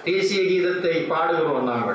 தேசிய கீதத்தை பாடுகிறோம் நாங்கள்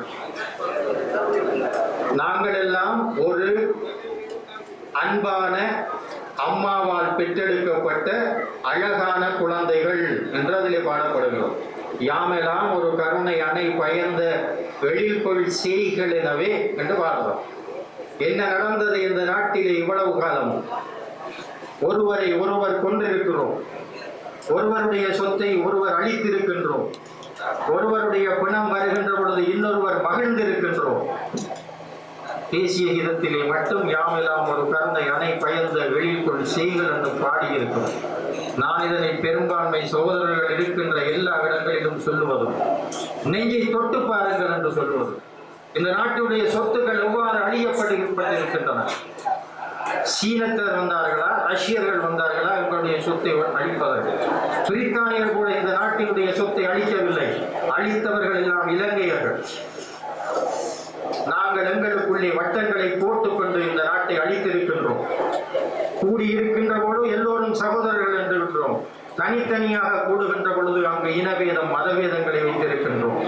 நாங்கள் எல்லாம் ஒரு அன்பான அம்மாவால் பெற்றெடுக்கப்பட்ட அழகான குழந்தைகள் என்று அதிலே பாடப்படுகிறோம் யாமெல்லாம் ஒரு கருணை அணை பயந்த எழில்கொள் சேய்கள் எனவே என்று பாடுறோம் என்ன நடந்தது இந்த நாட்டிலே இவ்வளவு காலம் ஒருவரை ஒருவர் கொண்டிருக்கிறோம் ஒருவருடைய சொத்தை ஒருவர் அழித்திருக்கின்றோம் ஒருவருடைய பிணம் வருகின்ற பொழுது இன்னொருவர் மகிழ்ந்திருக்கின்றோம் தேசிய கீதத்திலே மட்டும் யாமெல்லாம் ஒரு கருணை அணை பயந்த வெளிக்குள் செய்கள் என்று பாடியிருக்கிறோம் நான் இதனை பெரும்பான்மை சகோதரர்கள் இருக்கின்ற எல்லா இடங்களிலும் சொல்லுவதும் நெஞ்சை தொட்டு பாருங்கள் என்று சொல்வது இந்த நாட்டுடைய சொத்துக்கள் எவ்வாறு அழியப்பட்டிருக்கின்றன சீனத்தர் வந்தார்களா ரஷ்யர்கள் வந்தார்களா இவர்களுடைய சொத்தை அழிப்பதற்கு பிரித்தானியர் கூட இந்த நாட்டினுடைய சொத்தை அழிக்கவில்லை அழித்தவர்கள் எல்லாம் இலங்கையர்கள் நாங்கள் எங்களுக்குள்ளே வட்டங்களை போட்டுக்கொண்டு இந்த நாட்டை அழித்திருக்கின்றோம் கூடியிருக்கின்ற பொழுது எல்லோரும் சகோதரர்கள் என்று விட்டோம் தனித்தனியாக கூடுகின்ற பொழுது அங்கு இனவேதம் மதவேதங்களை வைத்திருக்கின்றோம்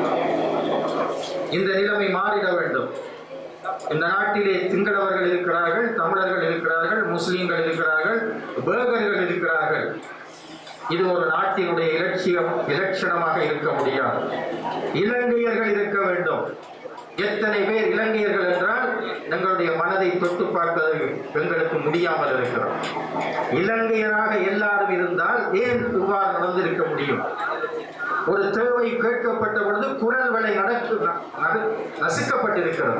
இந்த நிலைமை மாறிட வேண்டும் இந்த நாட்டிலே சிங்களவர்கள் இருக்கிறார்கள் தமிழர்கள் இருக்கிறார்கள் முஸ்லிம்கள் இருக்கிறார்கள் பேகர்கள் இருக்கிறார்கள் இது ஒரு நாட்டினுடைய இலட்சியம் இலட்சணமாக இருக்க முடியாது இலங்கையர்கள் இருக்க வேண்டும் எத்தனை பேர் இலங்கையர்கள் என்றால் எங்களுடைய மனதை தொட்டு பார்ப்பது எங்களுக்கு முடியாமல் இருக்கிறோம் இலங்கையராக எல்லாரும் இருந்தால் ஏன் இவ்வாறு நடந்திருக்க முடியும் ஒரு தேவை கேட்கப்பட்ட பொழுது குரல் வலை நடக்கு நடு- நசுக்கப்பட்டிருக்கிறது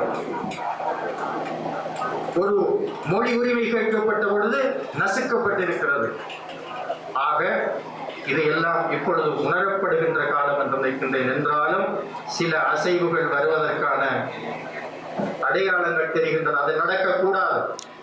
ஒரு மொழி உரிமை கேட்கப்பட்ட பொழுது நசுக்கப்பட்டிருக்கிறது ஆக இதையெல்லாம் இப்பொழுது உணரப்படுகின்ற காலம் என்று நினைக்கின்றேன் என்றாலும் சில அசைவுகள் வருவதற்கான அடையாளங்கள் தெரிகின்றன அது நடக்கக்கூடாது